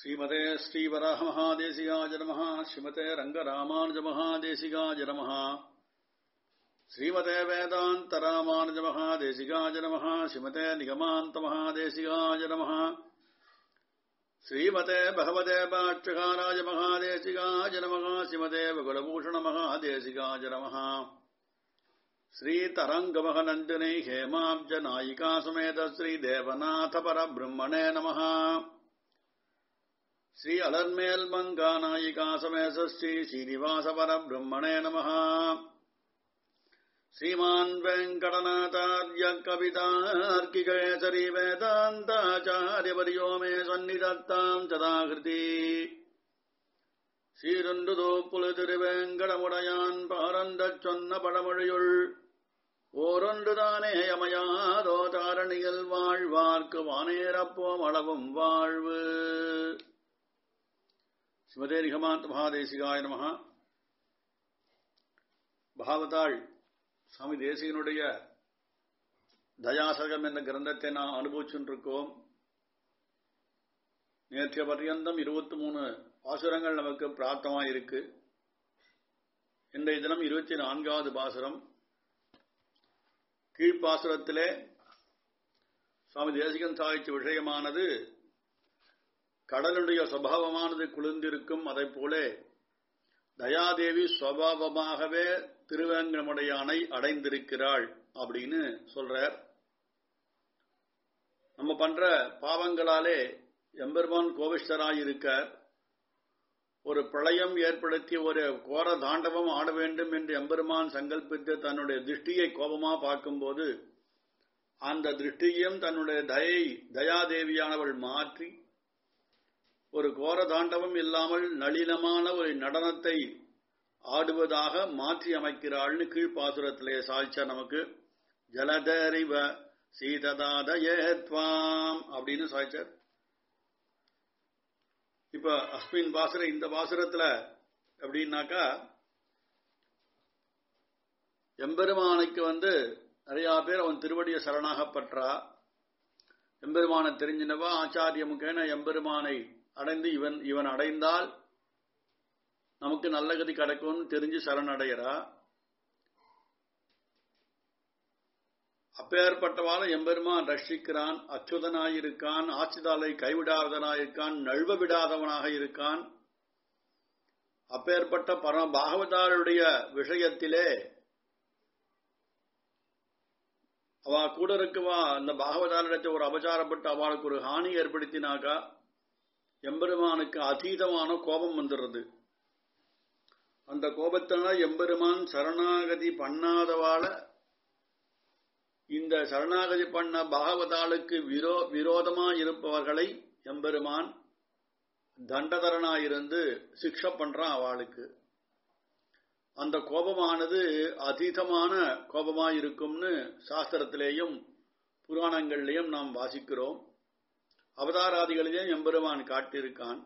श्रीमते श्रीवराहमहादेशिकाय नमः श्रीमते रङ्गरामानुजमहादेशिकाय नमः श्रीमते वेदान्तरामानुजमहादेशिकाय नमः श्रीमते निगमान्तमहादेशिकाय नमः श्रीमते भगवते पाक्षकाराय महादेशिकाय नमः श्रीमते कुलभूषणमहादेशिकाय नमः श्रीतरङ्गमहनन्दिनी हेमाब्जनायिका समेत श्रीदेवनाथपरब्रह्मणे नमः श्री अलर्मेल् मङ्गानायिका समेत श्री श्रीनिवासपरब्रह्मणे नमः श्रीमान् वेङ्कटनाथार्य कवितार्किकेसरी वेदान्ताचार्यवर्यो मे सन्निधत्ताम् चदाकृति சீரொன்றுதோ புலதிருவேங்கடமுடையான் பாரந்தச் சொன்ன பழமொழியுள் ஓரொன்றுதானே அமையாதோ தாரணியில் வாழ்வார்க்கு வானேரப்போம் அளவும் வாழ்வு ஸ்ரீமதே நிகமாந்த் மகாதேசிகாய நம பாவத்தாள் சுவாமி தேசிகனுடைய தயாசகம் என்ற கிரந்தத்தை நாம் அனுபவிச்சுருக்கோம் நேற்றைய பர்யந்தம் இருபத்தி மூணு பாசுரங்கள் நமக்கு பிராப்தமாக இருக்கு இன்றைய தினம் இருபத்தி நான்காவது பாசுரம் கீழ்ப்பாசுரத்திலே சுவாமி தேசிகன் சாய்ச்சி விஷயமானது கடலுடைய சுவாவமானது குளிர்ந்திருக்கும் அதை போல தயாதேவி சுவாவமாகவே திருவேங்கடமுடைய அணை அடைந்திருக்கிறாள் அப்படின்னு சொல்றார் நம்ம பண்ற பாவங்களாலே எம்பெருமான் கோவிஷ்டராயிருக்கார் ஒரு பிரளயம் ஏற்படுத்தி ஒரு கோர தாண்டவம் ஆட வேண்டும் என்று எம்பெருமான் சங்கல்பித்து தன்னுடைய திருஷ்டியை கோபமா பார்க்கும்போது அந்த திருஷ்டியும் தன்னுடைய தயை தயாதேவியானவள் மாற்றி ஒரு கோர தாண்டவம் இல்லாமல் நளினமான ஒரு நடனத்தை ஆடுவதாக மாற்றி அமைக்கிறாள்னு கீழ்ப்பாசுரத்திலே சாய்ச்சா நமக்கு ஜலதரிவ சீததாதயத்வாம் அப்படின்னு சாய்ச்சார் இப்ப அஸ்மின் பாசுர இந்த பாசுரத்துல எப்படின்னாக்கா எம்பெருமானுக்கு வந்து நிறைய பேர் அவன் திருவடிய சரணாகப்பற்றா எம்பெருமானை தெரிஞ்சினவா ஆச்சாரிய முகேன எம்பெருமானை அடைந்து இவன் இவன் அடைந்தால் நமக்கு நல்ல கதி கிடைக்கும்னு தெரிஞ்சு சரணடைகிறா அப்பேற்பட்டவாலும் எம்பெருமான் ரட்சிக்கிறான் அச்சுதனாயிருக்கான் ஆட்சிதாலை கைவிடாதவனாயிருக்கான் நழுவ விடாதவனாக இருக்கான் அப்பேற்பட்ட பரம பாகவதாருடைய விஷயத்திலே அவ கூட இருக்குவா அந்த பாகவதாரிடத்தை ஒரு அபச்சாரப்பட்டு அவளுக்கு ஒரு ஹானி ஏற்படுத்தினாக்கா எம்பெருமானுக்கு அதீதமான கோபம் வந்துடுறது அந்த கோபத்தினால் எம்பெருமான் சரணாகதி பண்ணாதவாள இந்த சரணாகதி பண்ண பாகவதாளுக்கு விரோ விரோதமா இருப்பவர்களை எம்பெருமான் தண்டதரனாயிருந்து சிக்ஷ பண்றான் அவளுக்கு அந்த கோபமானது அதீதமான கோபமாயிருக்கும்னு சாஸ்திரத்திலேயும் புராணங்கள்லேயும் நாம் வாசிக்கிறோம் அவதாராதிகளிலேயும் எம்பெருமான் காட்டியிருக்கான்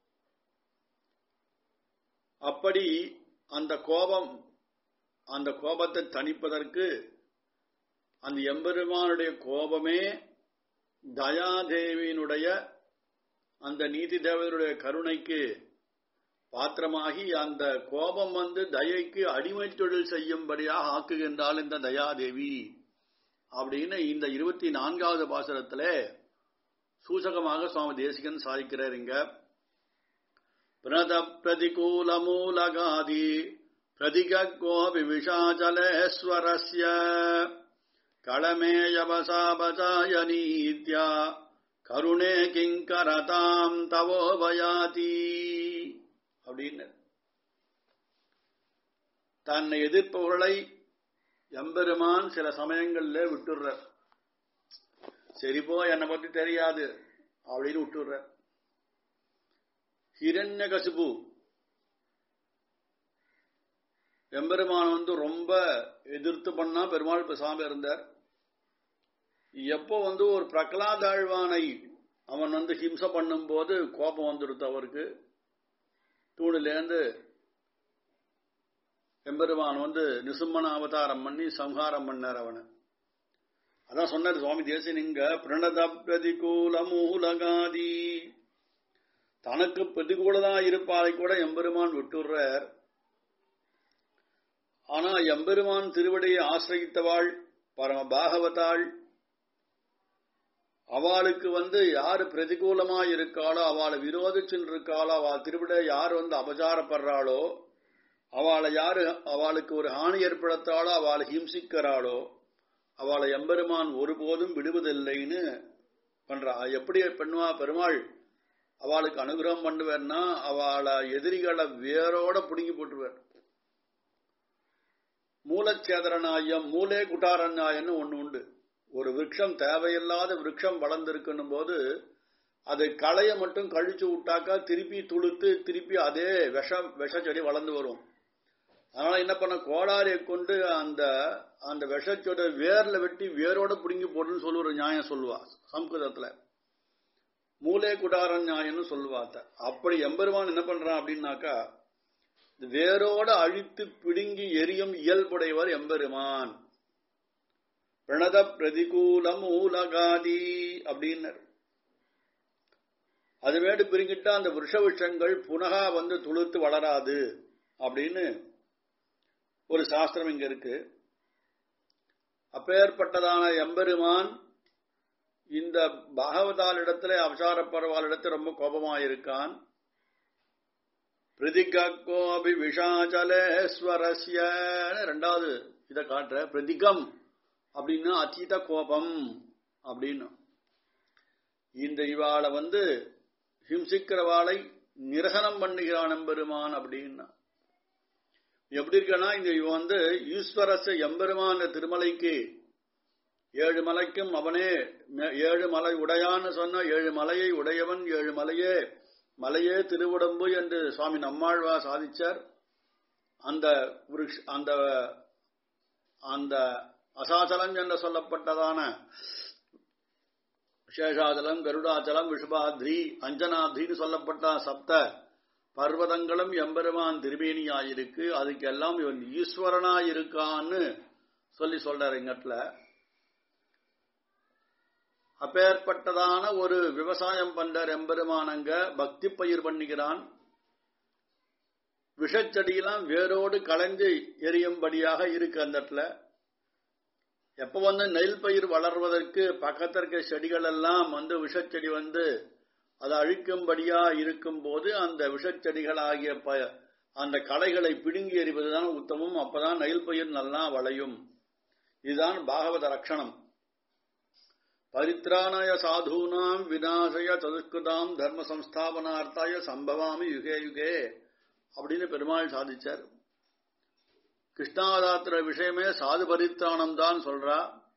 அப்படி அந்த கோபம் அந்த கோபத்தை தணிப்பதற்கு அந்த எம்பெருமானுடைய கோபமே தயாதேவியினுடைய அந்த நீதி தேவனுடைய கருணைக்கு பாத்திரமாகி அந்த கோபம் வந்து தயைக்கு அடிமை தொழில் செய்யும்படியாக ஆக்குகின்றாள் இந்த தயாதேவி அப்படின்னு இந்த இருபத்தி நான்காவது பாசனத்துல சூசகமாக சுவாமி தேசிகன் சாதிக்கிறார் இங்க பிரத பிரதிகூல மூலகாதி பிரதிகோபி விஷாச்சலேஸ்வரஸ்ய களமேயவசாபசாய நீத்யா கருணே கிங்கரதாம் தவோபயாதி அப்படின்னு தன்னை எதிர்ப்பவர்களை எம்பெருமான் சில சமயங்கள்ல விட்டுடுற சரிப்போ என்னை பத்தி தெரியாது அப்படின்னு விட்டுடுற ஹிரண்ய கசிபு எம்பெருமான் வந்து ரொம்ப எதிர்த்து பண்ணா பெருமாள் பேசாம இருந்தார் எப்போ வந்து ஒரு பிரகலாதாழ்வானை அவன் வந்து ஹிம்சை பண்ணும் போது கோபம் வந்துடுத்து அவருக்கு தூணிலேருந்து எம்பெருமான் வந்து நிசும்மன அவதாரம் பண்ணி சம்ஹாரம் பண்ணார் அவனை அதான் சொன்னார் சுவாமி தேசினிங்க பிரணத பிரதிகூல மூலகாதி தன தனக்கு பிரதிகூலதா இருப்பாரை கூட எம்பெருமான் விட்டுடுறார் ஆனா எம்பெருமான் திருவடியை ஆசிரியத்தவாள் பரம பாகவதாள் அவளுக்கு வந்து யாரு பிரதிகூலமா இருக்காளோ அவளை விரோதிச்சுன்னு இருக்காளோ அவள் திருவிட யார் வந்து அபச்சாரப்படுறாளோ அவளை யாரு அவளுக்கு ஒரு ஹானி ஏற்படுத்தாளோ அவளை ஹிம்சிக்கிறாளோ அவளை எம்பெருமான் ஒருபோதும் விடுவதில்லைன்னு பண்றா எப்படி பண்ணுவா பெருமாள் அவளுக்கு அனுகிரகம் பண்ணுவேன்னா அவளை எதிரிகளை வேரோட பிடுங்கி போட்டுருவார் மூலச்சேதரநாயம் மூலே குட்டாரநாயன்னு ஒண்ணு உண்டு ஒரு விரக்ஷம் தேவையில்லாத விரக்ஷம் வளர்ந்திருக்கணும் போது அது களைய மட்டும் கழிச்சு விட்டாக்கா திருப்பி துளுத்து திருப்பி அதே விஷ விஷ செடி வளர்ந்து வரும் அதனால என்ன பண்ண கோடாரியை கொண்டு அந்த அந்த விஷச்சோட வேர்ல வெட்டி வேரோட பிடுங்கி போடுன்னு சொல்லி ஒரு நியாயம் சொல்லுவா சம்ஸ்கிருதத்துல மூலே குடாரன் நியாயம்னு சொல்லுவாத்த அப்படி எம்பெருமான் என்ன பண்றான் அப்படின்னாக்கா வேரோட அழித்து பிடுங்கி எரியும் இயல்புடையவர் எம்பெருமான் பிரணத பிரதிகூல மூலகாதி அப்படின்னர் அதுமேடு பிரிங்கிட்டா அந்த விஷ விஷங்கள் புனகா வந்து துளுத்து வளராது அப்படின்னு ஒரு சாஸ்திரம் இங்க இருக்கு அப்பேற்பட்டதான எம்பெருமான் இந்த பாகவதாலிடத்துல அவசாரப்பரவாலிடத்துல ரொம்ப கோபமாயிருக்கான் பிரதிகோபி விஷாச்சலேஸ்வரஸ்ய ரெண்டாவது இதை காட்டுற பிரதிகம் அப்படின்னா அதீத கோபம் அப்படின்னு இந்த இவாளை வந்து ஹிம்சிக்கிறவாளை நிரசனம் பண்ணுகிறான் எம்பெருமான் அப்படின்னா எப்படி இருக்கனா இந்த இவன் வந்து ஈஸ்வரச எம்பெருமான திருமலைக்கு ஏழு மலைக்கும் அவனே ஏழு மலை உடையான்னு சொன்ன ஏழு மலையை உடையவன் ஏழு மலையே மலையே திருவுடம்பு என்று சுவாமி நம்மாழ்வா சாதிச்சார் அந்த அந்த அந்த அசாச்சலம் என்று சொல்லப்பட்டதான சேஷாச்சலம் கருடாச்சலம் விஷபாத்ரி அஞ்சனாத்ரின்னு சொல்லப்பட்ட சப்த பர்வதங்களும் எம்பெருமான் திருமேனியாயிருக்கு அதுக்கெல்லாம் இவன் ஈஸ்வரனாயிருக்கான்னு சொல்லி சொல்றாரு இங்கட்ல அப்பேற்பட்டதான ஒரு விவசாயம் பண்ற எம்பெருமானங்க பக்தி பயிர் பண்ணுகிறான் விஷச்செடியெல்லாம் வேரோடு களைஞ்சு எரியும்படியாக இருக்கு அந்த இடத்துல எப்ப வந்து நெல் பயிர் வளர்வதற்கு பக்கத்தில் இருக்க செடிகள் எல்லாம் வந்து விஷச்செடி வந்து அது அழிக்கும்படியா இருக்கும் போது அந்த விஷச்செடிகள் ஆகிய அந்த களைகளை பிடுங்கி எறிவதுதான் உத்தமம் அப்பதான் நெல் பயிர் நல்லா வளையும் இதுதான் பாகவத ரட்சணம் பரித்ராணாய சாதூனாம் விநாசய சதுஷ்கிருதாம் தர்ம சம்ஸ்தாபனார்த்தாய சம்பவாமி யுகே யுகே அப்படின்னு பெருமாள் சாதிச்சார் கிருஷ்ணாவதாத்திர விஷயமே சாது பரித்ராணம் தான் சொல்றா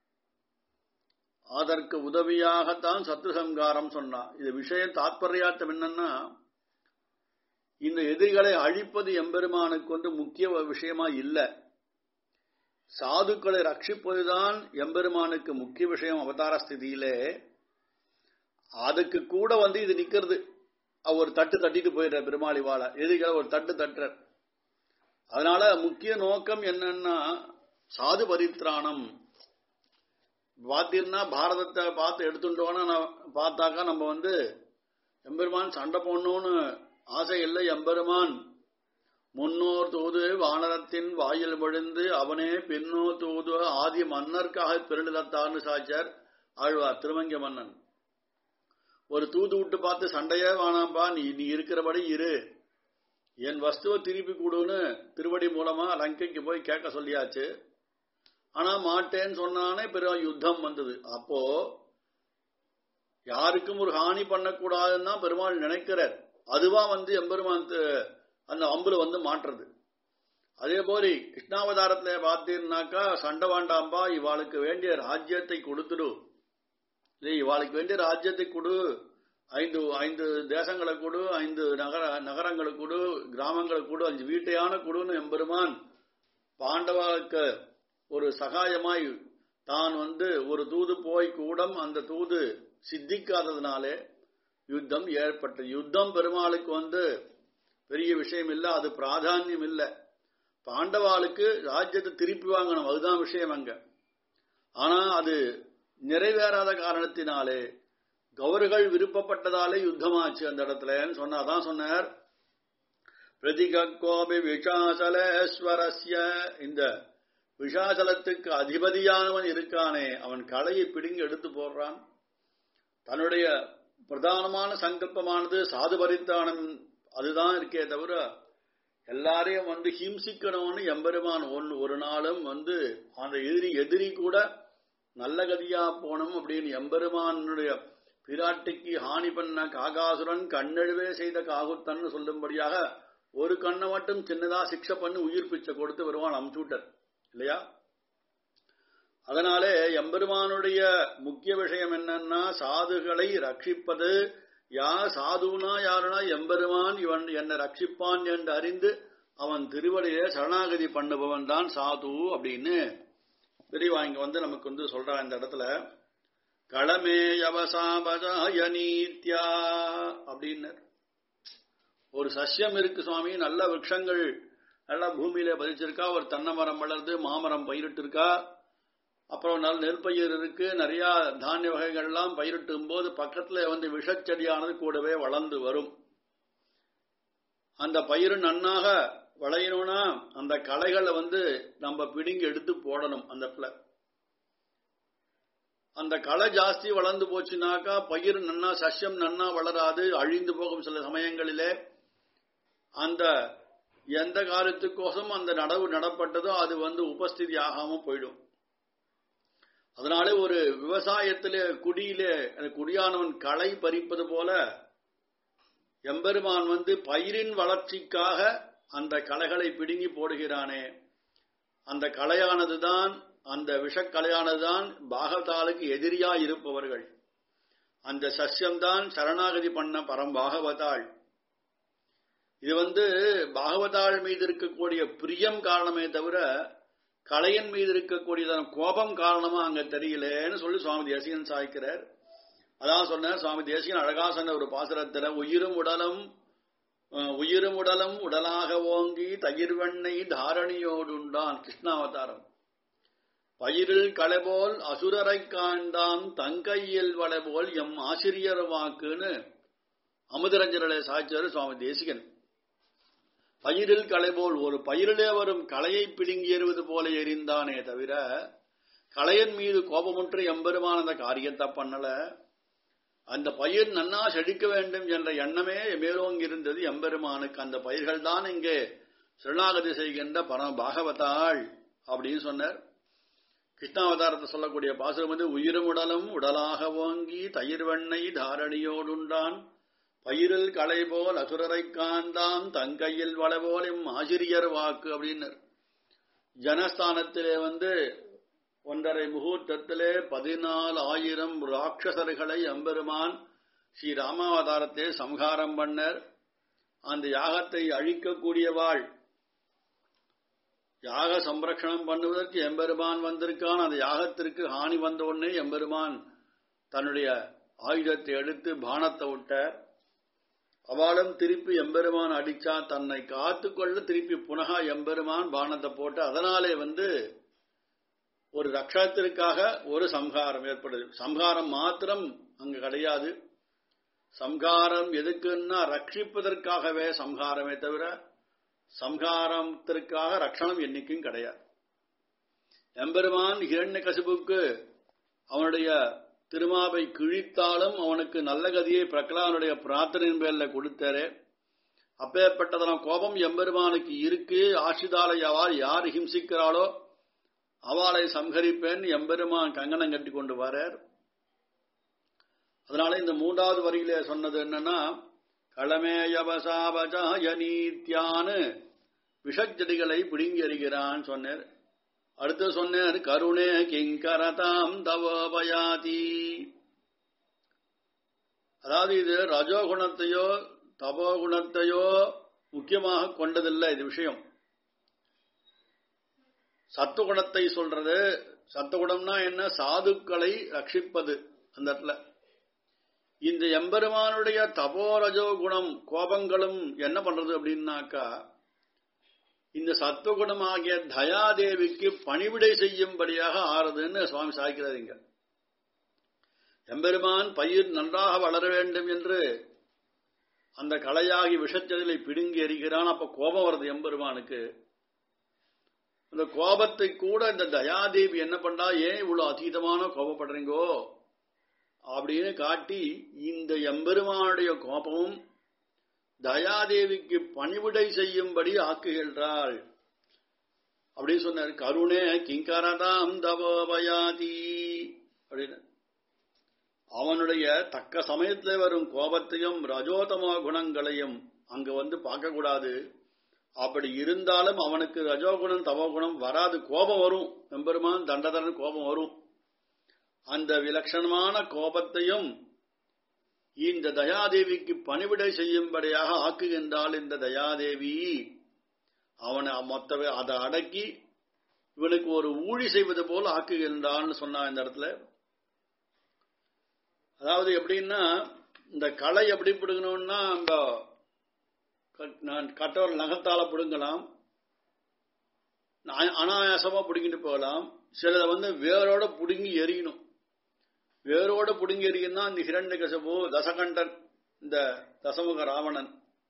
அதற்கு உதவியாகத்தான் சத்து சங்காரம் சொன்னா இது விஷயம் தாற்பயார்த்தம் என்னன்னா இந்த எதிரிகளை அழிப்பது எம்பெருமானுக்கு வந்து முக்கிய விஷயமா இல்ல சாதுக்களை ரட்சிப்பதுதான் எம்பெருமானுக்கு முக்கிய விஷயம் அவதார ஸ்திதியிலே அதுக்கு கூட வந்து இது நிக்கிறது ஒரு தட்டு தட்டிட்டு போயிடுற பெருமாளிவாள எதிரிகளை ஒரு தட்டு தட்டுற அதனால முக்கிய நோக்கம் என்னன்னா சாது பரித்ராணம் பார்த்தீங்கன்னா பாரதத்தை பார்த்து எடுத்துட்டோன்னா பார்த்தாக்கா நம்ம வந்து எம்பெருமான் சண்டை போடணும்னு ஆசை இல்லை எம்பெருமான் முன்னோர் தூது வானரத்தின் வாயில் விழுந்து அவனே பின்னோர் தூது ஆதி மன்னர்க்காக பெருநிலத்தார்னு சாச்சார் ஆழ்வார் திருமங்க மன்னன் ஒரு தூது விட்டு பார்த்து சண்டையே வேணாம்பா நீ நீ இருக்கிறபடி இரு என் வஸ்துவை திருப்பி கொடுன்னு திருவடி மூலமா லங்கைக்கு போய் கேட்க சொல்லியாச்சு ஆனா மாட்டேன்னு சொன்னானே பெரும் யுத்தம் வந்தது அப்போ யாருக்கும் ஒரு ஹானி பண்ணக்கூடாதுன்னு தான் பெருமாள் நினைக்கிறார் அதுவா வந்து எம்பெருமான் அந்த அம்புல வந்து மாற்றுறது அதே போல கிருஷ்ணாவதாரத்துல பார்த்தீங்கன்னாக்கா சண்டை வேண்டாம்பா இவாளுக்கு வேண்டிய ராஜ்யத்தை கொடுத்துடு இவாளுக்கு வேண்டிய ராஜ்யத்தை கொடு ஐந்து ஐந்து தேசங்களை கொடு ஐந்து நகர நகரங்களை கொடு கிராமங்களை கொடு அஞ்சு வீட்டையான கொடுன்னு எம்பெருமான் பாண்டவாளுக்கு ஒரு சகாயமாய் தான் வந்து ஒரு தூது போய் கூடம் அந்த தூது சித்திக்காததுனாலே யுத்தம் ஏற்பட்டது யுத்தம் பெருமாளுக்கு வந்து பெரிய விஷயம் இல்லை அது பிராதானியம் இல்லை பாண்டவாளுக்கு ராஜ்யத்தை திருப்பி வாங்கணும் அதுதான் விஷயம் அங்க ஆனா அது நிறைவேறாத காரணத்தினாலே கௌரர்கள் விருப்பப்பட்டதாலே யுத்தமாச்சு அந்த இடத்துல சொன்ன அதான் சொன்னார் பிரதிகோபி விஷாசலேஸ்வரஸ்ய இந்த விஷாசலத்துக்கு அதிபதியானவன் இருக்கானே அவன் களையை பிடுங்கி எடுத்து போடுறான் தன்னுடைய பிரதானமான சங்கல்பமானது சாது பரித்தானம் அதுதான் இருக்கே தவிர எல்லாரையும் வந்து ஹிம்சிக்கணும்னு எம்பெருமான் ஒன்று ஒரு நாளும் வந்து அந்த எதிரி எதிரி கூட நல்ல கதியா போனோம் அப்படின்னு எம்பெருமானுடைய பிராட்டிக்கு ஹானி பண்ண காகாசுரன் கண்ணெழுவே செய்த காகுத்தன்னு சொல்லும்படியாக ஒரு கண்ணை மட்டும் சின்னதா சிக்ஷை பண்ணி உயிர் பிச்சை கொடுத்து வருவான் அம்சூட்டர் இல்லையா அதனாலே எம்பெருமானுடைய முக்கிய விஷயம் என்னன்னா சாதுகளை ரட்சிப்பது யா சாதுனா யாருனா எம்பெருமான் இவன் என்னை ரட்சிப்பான் என்று அறிந்து அவன் திருவடியிலே சரணாகதி பண்ணுபவன் தான் சாது அப்படின்னு பெரியவா இங்க வந்து நமக்கு வந்து சொல்றான் இந்த இடத்துல களமே யவசாபதாய நீத்யா அப்படின்னு ஒரு சஸ்யம் இருக்கு சுவாமி நல்ல விரக்ஷங்கள் நல்லா பூமியில பதிச்சிருக்கா ஒரு தென்னை மரம் வளர்ந்து மாமரம் பயிரிட்டு இருக்கா அப்புறம் நல்ல நெற்பயிர் இருக்கு நிறைய தானிய வகைகள்லாம் பயிரிட்டும் போது பக்கத்துல வந்து விஷச்செடியானது கூடவே வளர்ந்து வரும் அந்த பயிர் நன்னாக விளையணும்னா அந்த களைகளை வந்து நம்ம பிடுங்கி எடுத்து போடணும் அந்த இடத்துல அந்த களை ஜாஸ்தி வளர்ந்து போச்சுனாக்கா பயிர் நன்னா சஸ்யம் நன்னா வளராது அழிந்து போகும் சில சமயங்களிலே அந்த எந்த காலத்துக்கோசம் அந்த நடவு நடப்பட்டதோ அது வந்து உபஸ்திதி ஆகாம போயிடும் அதனாலே ஒரு விவசாயத்திலே குடியிலே குடியானவன் களை பறிப்பது போல எம்பெருமான் வந்து பயிரின் வளர்ச்சிக்காக அந்த களைகளை பிடுங்கி போடுகிறானே அந்த கலையானதுதான் அந்த விஷக்கலையானதுதான் பாகவதாளுக்கு எதிரியா இருப்பவர்கள் அந்த சஸ்யம்தான் சரணாகதி பண்ண பரம் பாகவதாள் இது வந்து பாகவதாள் மீது இருக்கக்கூடிய பிரியம் காரணமே தவிர கலையன் மீது இருக்கக்கூடியதான கோபம் காரணமா அங்க தெரியலன்னு சொல்லி சுவாமி தேசிகன் சாய்க்கிறார் அதான் சொன்ன சுவாமி தேசிகன் அழகா சொன்ன ஒரு பாசுரத்துல உயிரும் உடலும் உயிரும் உடலும் உடலாக ஓங்கி தயிர்வெண்ணை தாரணியோடுண்டான் கிருஷ்ணாவதாரம் பயிரில் களைபோல் அசுரரை காண்டாம் தங்கையில் வளைபோல் எம் ஆசிரியர் வாக்குன்னு அமுதரஞ்சரலை சாய்ச்சாரு சுவாமி தேசிகன் பயிரில் களைபோல் ஒரு பயிரிலே வரும் களையை பிடுங்கி எறிவது போல எரிந்தானே தவிர களையன் மீது கோபமுற்று எம்பெருமான அந்த காரியத்தை பண்ணல அந்த பயிர் நன்னா செழிக்க வேண்டும் என்ற எண்ணமே மேலோங்கி இருந்தது எம்பெருமானுக்கு அந்த பயிர்கள் தான் இங்கே சிறுநாகதி செய்கின்ற பரம பாகவதாள் அப்படின்னு சொன்னார் கிருஷ்ணாவதாரத்தை சொல்லக்கூடிய பாசுரம் வந்து உயிரும் உடலும் உடலாக ஓங்கி தயிர் வெண்ணெய் தாரணியோடுண்டான் பயிரில் களை போல் அசுரரை காந்தாம் தங்கையில் வளபோல் எம் ஆசிரியர் வாக்கு அப்படின்னு ஜனஸ்தானத்திலே வந்து ஒன்றரை முகூர்த்தத்திலே பதினாலு ஆயிரம் ராட்சசர்களை எம்பெருமான் ஸ்ரீ ராமாவதாரத்தை சம்ஹாரம் பண்ணர் அந்த யாகத்தை அழிக்கக்கூடியவாள் யாக சம்ரக்ஷணம் பண்ணுவதற்கு எம்பெருமான் வந்திருக்கான் அந்த யாகத்திற்கு ஹானி வந்த உடனே எம்பெருமான் தன்னுடைய ஆயுதத்தை எடுத்து பானத்தை விட்டார் அவளும் திருப்பி எம்பெருமான் அடிச்சா தன்னை காத்துக்கொள்ள திருப்பி புனகா எம்பெருமான் பானத்தை போட்டு அதனாலே வந்து ஒரு ரக்ஷத்திற்காக ஒரு சம்ஹாரம் ஏற்படுது சம்ஹாரம் மாத்திரம் அங்கு கிடையாது சம்ஹாரம் எதுக்குன்னா ரட்சிப்பதற்காகவே சம்ஹாரமே தவிர சம்ஹாரத்திற்காக ரட்சணம் என்னைக்கும் கிடையாது எம்பெருமான் இரண்ய கசிபுக்கு அவனுடைய திருமாவை கிழித்தாலும் அவனுக்கு நல்ல கதியை பிரகலாதனுடைய பிரார்த்தனையின் பேர்ல கொடுத்தாரு அப்பேற்பட்டதான கோபம் எம்பெருமானுக்கு இருக்கு ஆசிதாலை யார் யார் ஹிம்சிக்கிறாளோ அவளை சம்ஹரிப்பேன் எம்பெருமான் கங்கணம் கட்டி கொண்டு வரார் அதனால இந்த மூன்றாவது வரியிலே சொன்னது என்னன்னா களமேயவசாவஜாய நீத்தியான்னு விஷச்செடிகளை பிடுங்கி எறிகிறான் சொன்னார் அடுத்து சொன்னார் கருணே கிங்கரதாம் தவோபயாதி அதாவது இது ரஜோகுணத்தையோ தபோகுணத்தையோ முக்கியமாக கொண்டதில்லை இது விஷயம் சத்துகுணத்தை சொல்றது சத்துகுணம்னா என்ன சாதுக்களை ரட்சிப்பது அந்த இடத்துல இந்த எம்பெருமானுடைய தபோரஜோ குணம் கோபங்களும் என்ன பண்றது அப்படின்னாக்கா இந்த சத்துவகுணம் ஆகிய தயாதேவிக்கு பணிவிடை செய்யும்படியாக ஆறுதுன்னு சுவாமி சாய்க்கிறாருங்க எம்பெருமான் பயிர் நன்றாக வளர வேண்டும் என்று அந்த களையாகி விஷச்சதிலை பிடுங்கி எறிகிறான் அப்ப கோபம் வருது எம்பெருமானுக்கு அந்த கோபத்தை கூட இந்த தயாதேவி என்ன பண்ணா ஏன் இவ்வளவு அதீதமான கோபப்படுறீங்கோ அப்படின்னு காட்டி இந்த எம்பெருமானுடைய கோபமும் தயாதேவிக்கு பணிவிடை செய்யும்படி ஆக்குகின்றாள் அப்படின்னு சொன்னார் கருணே கிங்கரதாம் தவோபயாதி அப்படின்னு அவனுடைய தக்க சமயத்துல வரும் கோபத்தையும் ரஜோதம குணங்களையும் அங்க வந்து பார்க்க கூடாது அப்படி இருந்தாலும் அவனுக்கு ரஜோகுணம் தவோகுணம் வராது கோபம் வரும் எம்பெருமான் தண்டதரன் கோபம் வரும் அந்த விலட்சணமான கோபத்தையும் இந்த தயாதேவிக்கு பணிவிடை செய்யும்படியாக ஆக்குகின்றாள் இந்த தயாதேவி அவனை மொத்த அதை அடக்கி இவனுக்கு ஒரு ஊழி செய்வது போல் ஆக்குகின்றான்னு சொன்னான் இந்த இடத்துல அதாவது எப்படின்னா இந்த களை எப்படி பிடுங்கணும்னா அந்த கட்டவர் நகத்தால பிடுங்கலாம் அனாயாசமா பிடுங்கிட்டு போகலாம் சிலதை வந்து வேரோட பிடுங்கி எரியணும் வேரோட பிடுங்கி எறியுன்னா இந்த ஹிரண்ய கசபு தசகண்டன் இந்த தசமுக ராவணன்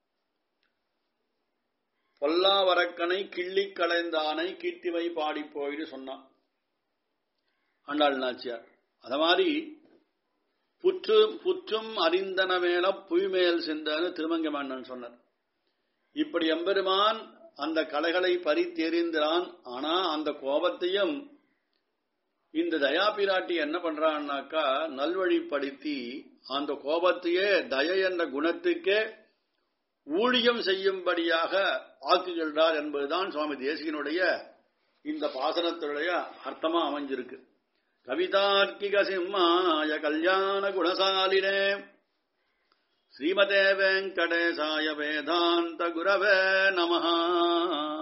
பொல்லாவரக்கனை கிள்ளி களைந்தானை கீர்த்திவை பாடி போயின்னு சொன்னான் ஆண்டாள் நாச்சியார் அத மாதிரி புற்று புற்றும் அறிந்தன மேல புய்மேல் சிந்தன்னு திருமங்க மன்னன் சொன்னார் இப்படி எம்பெருமான் அந்த கலைகளை பறித்தெறிந்தான் ஆனா அந்த கோபத்தையும் இந்த தயா பிராட்டி என்ன பண்றான்னாக்கா நல்வழிப்படுத்தி அந்த கோபத்தையே தய என்ற குணத்துக்கே ஊழியம் செய்யும்படியாக ஆக்குகின்றார் என்பதுதான் சுவாமி தேசிகனுடைய இந்த பாசனத்துடைய அர்த்தமா அமைஞ்சிருக்கு கவிதார்க்கிக சிம்மாய கல்யாண குணசாலினே ஸ்ரீமதே வெங்கடேசாய வேதாந்த குரவே நமஹா